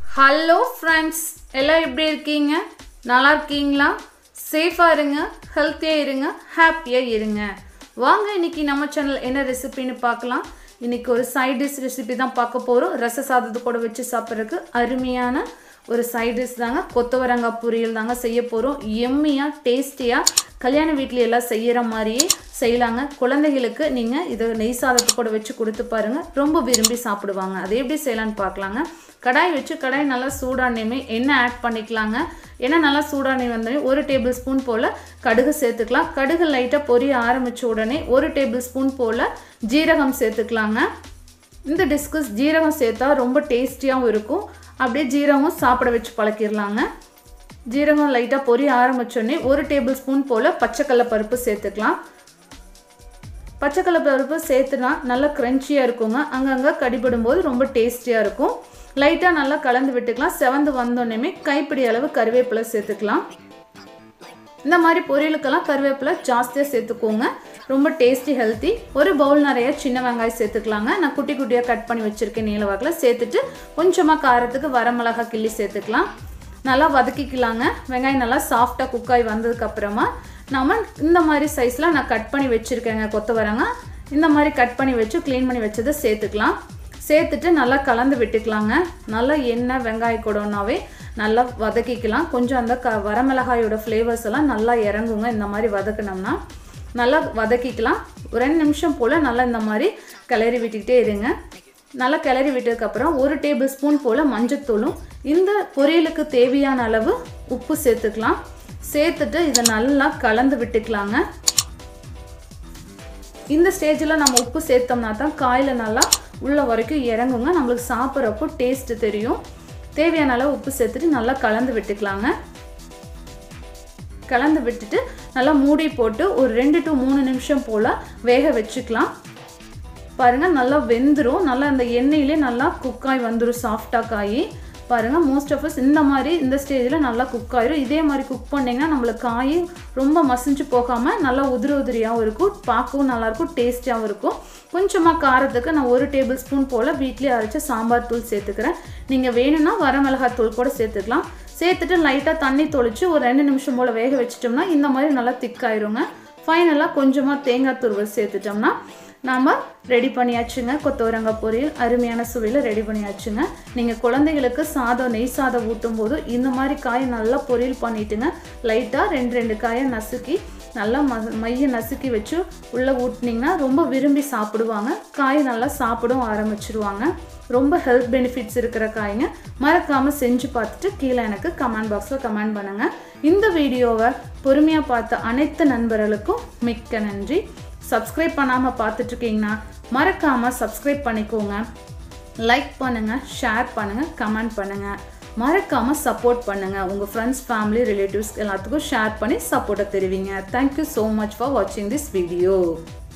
hello friends எல்லாம் எப்படி இருக்கீங்க நல்லா இருக்கீங்களா சேஃபாக இருங்க ஹெல்த்தியாக இருங்க ஹாப்பியாக இருங்க வாங்க இன்னைக்கு நம்ம சேனல் என்ன ரெசிபின்னு பார்க்கலாம் இன்னைக்கு ஒரு சைட் டிஷ் ரெசிபி தான் பார்க்க போகிறோம் ரச சாதத்து கூட வச்சு சாப்பிட்றதுக்கு அருமையான ஒரு சைட் டிஷ் தாங்க கொத்தவரங்காய் பொரியல் தாங்க செய்ய போகிறோம் எம்மியாக டேஸ்டியாக கல்யாண வீட்டில் எல்லாம் செய்கிற மாதிரியே செய்யலாங்க குழந்தைகளுக்கு நீங்கள் இதை நெய் சாதத்து கூட வச்சு கொடுத்து பாருங்கள் ரொம்ப விரும்பி சாப்பிடுவாங்க அதை எப்படி செய்யலான்னு பார்க்கலாங்க கடாய் வச்சு கடாய் நல்லா சூடானேமே எண்ணெய் ஆட் பண்ணிக்கலாங்க எண்ணெய் நல்லா சூடானே வந்தோடனே ஒரு டேபிள் ஸ்பூன் போல் கடுகு சேர்த்துக்கலாம் கடுகு லைட்டாக பொரிய ஆரம்பித்த உடனே ஒரு டேபிள் ஸ்பூன் போல் ஜீரகம் சேர்த்துக்கலாங்க இந்த டிஸ்கஸ் ஜீரகம் சேர்த்தா ரொம்ப டேஸ்டியாகவும் இருக்கும் அப்படியே ஜீரகம் சாப்பிட வச்சு பழக்கிடலாங்க ஜீரகம் லைட்டாக பொரிய ஆரம்பித்தோடனே ஒரு டேபிள் ஸ்பூன் போல் பச்சைக்கடலை பருப்பு சேர்த்துக்கலாம் பச்சைக்கடலை பருப்பு சேர்த்துனா நல்லா க்ரன்ச்சியாக இருக்குங்க அங்கங்கே கடிபடும் போது ரொம்ப டேஸ்டியாக இருக்கும் லைட்டாக நல்லா கலந்து விட்டுக்கலாம் செவந்து வந்தோடனே கைப்பிடி அளவு கருவேப்பிலை சேர்த்துக்கலாம் இந்த மாதிரி பொரியலுக்கெல்லாம் கருவேப்பிலை ஜாஸ்தியாக சேர்த்துக்கோங்க ரொம்ப டேஸ்டி ஹெல்த்தி ஒரு பவுல் நிறைய சின்ன வெங்காயம் சேர்த்துக்கலாங்க நான் குட்டி குட்டியாக கட் பண்ணி வச்சுருக்கேன் நீல வாக்கில் சேர்த்துட்டு கொஞ்சமாக காரத்துக்கு வரமிளகா கிள்ளி சேர்த்துக்கலாம் நல்லா வதக்கிக்கலாங்க வெங்காயம் நல்லா சாஃப்டாக குக்காய் வந்ததுக்கப்புறமா நம்ம இந்த மாதிரி சைஸில் நான் கட் பண்ணி வச்சுருக்கேங்க கொத்தவரங்க இந்த மாதிரி கட் பண்ணி வச்சு க்ளீன் பண்ணி வச்சதை சேர்த்துக்கலாம் சேர்த்துட்டு நல்லா கலந்து விட்டுக்கலாங்க நல்லா எண்ணெய் வெங்காய கூடனாவே நல்லா வதக்கிக்கலாம் கொஞ்சம் அந்த க வரமிளகாயோட ஃப்ளேவர்ஸ் எல்லாம் நல்லா இறங்குங்க இந்த மாதிரி வதக்கினோம்னா நல்லா வதக்கிக்கலாம் ஒரு ரெண்டு நிமிஷம் போல் நல்லா இந்த மாதிரி கிளறி விட்டுக்கிட்டே இருங்க நல்லா கிளறி விட்டதுக்கப்புறம் ஒரு டேபிள் ஸ்பூன் போல் மஞ்சத்தூளும் இந்த பொரியலுக்கு தேவையான அளவு உப்பு சேர்த்துக்கலாம் சேர்த்துட்டு இதை நல்லா கலந்து விட்டுக்கலாங்க இந்த ஸ்டேஜில் நம்ம உப்பு சேர்த்தோம்னா தான் காயில் நல்லா உள்ள வரைக்கும் இறங்குங்க நம்மளுக்கு சாப்பிட்றப்போ டேஸ்ட்டு தெரியும் தேவையான அளவு உப்பு சேர்த்துட்டு நல்லா கலந்து விட்டுக்கலாங்க கலந்து விட்டுட்டு நல்லா மூடி போட்டு ஒரு ரெண்டு டு மூணு நிமிஷம் போல் வேக வச்சுக்கலாம் பாருங்கள் நல்லா வெந்துடும் நல்லா அந்த எண்ணெயிலே நல்லா குக்காய் வந்துடும் சாஃப்டாக காய் பாருங்கள் மோஸ்ட் ஆஃப் அஸ் இந்த மாதிரி இந்த ஸ்டேஜில் நல்லா குக் ஆயிரும் இதே மாதிரி குக் பண்ணிங்கன்னா நம்மளுக்கு காய் ரொம்ப மசிஞ்சு போகாமல் நல்லா உதிரி உதிரியாகவும் இருக்கும் பார்க்கவும் நல்லாயிருக்கும் டேஸ்டியாகவும் இருக்கும் கொஞ்சமாக காரத்துக்கு நான் ஒரு டேபிள் ஸ்பூன் போல் வீட்லேயே அரைச்ச சாம்பார் தூள் சேர்த்துக்கிறேன் நீங்கள் வேணும்னா வரமிளகாய் தூள் கூட சேர்த்துக்கலாம் சேர்த்துட்டு லைட்டாக தண்ணி தொளிச்சு ஒரு ரெண்டு நிமிஷம் போல் வேக வச்சிட்டோம்னா இந்த மாதிரி நல்லா திக்காயிருங்க ஃபைனலாக கொஞ்சமாக தேங்காய் துருவல் சேர்த்துட்டோம்னா நாம் ரெடி பண்ணியாச்சுங்க கொத்தவரங்காய் பொரியல் அருமையான சுவையில் ரெடி பண்ணியாச்சுங்க நீங்கள் குழந்தைகளுக்கு சாதம் நெய் சாதம் ஊட்டும் போது இந்த மாதிரி காயை நல்லா பொரியல் பண்ணிட்டுங்க லைட்டாக ரெண்டு ரெண்டு காயை நசுக்கி நல்லா ம மைய நசுக்கி வச்சு உள்ளே ஊட்டினீங்கன்னா ரொம்ப விரும்பி சாப்பிடுவாங்க காய் நல்லா சாப்பிடவும் ஆரம்பிச்சிருவாங்க ரொம்ப ஹெல்த் பெனிஃபிட்ஸ் இருக்கிற காய்ங்க மறக்காமல் செஞ்சு பார்த்துட்டு கீழே எனக்கு கமெண்ட் பாக்ஸில் கமெண்ட் பண்ணுங்கள் இந்த வீடியோவை பொறுமையாக பார்த்த அனைத்து நண்பர்களுக்கும் மிக்க நன்றி சப்ஸ்கிரைப் பண்ணாமல் பார்த்துட்ருக்கீங்கன்னா மறக்காமல் சப்ஸ்கிரைப் பண்ணிக்கோங்க லைக் பண்ணுங்கள் ஷேர் பண்ணுங்கள் கமெண்ட் பண்ணுங்கள் மறக்காமல் சப்போர்ட் பண்ணுங்கள் உங்கள் ஃப்ரெண்ட்ஸ் ஃபேமிலி ரிலேட்டிவ்ஸ் எல்லாத்துக்கும் ஷேர் பண்ணி சப்போர்ட்டை தெரிவிங்க தேங்க்யூ ஸோ மச் ஃபார் வாட்சிங் திஸ் வீடியோ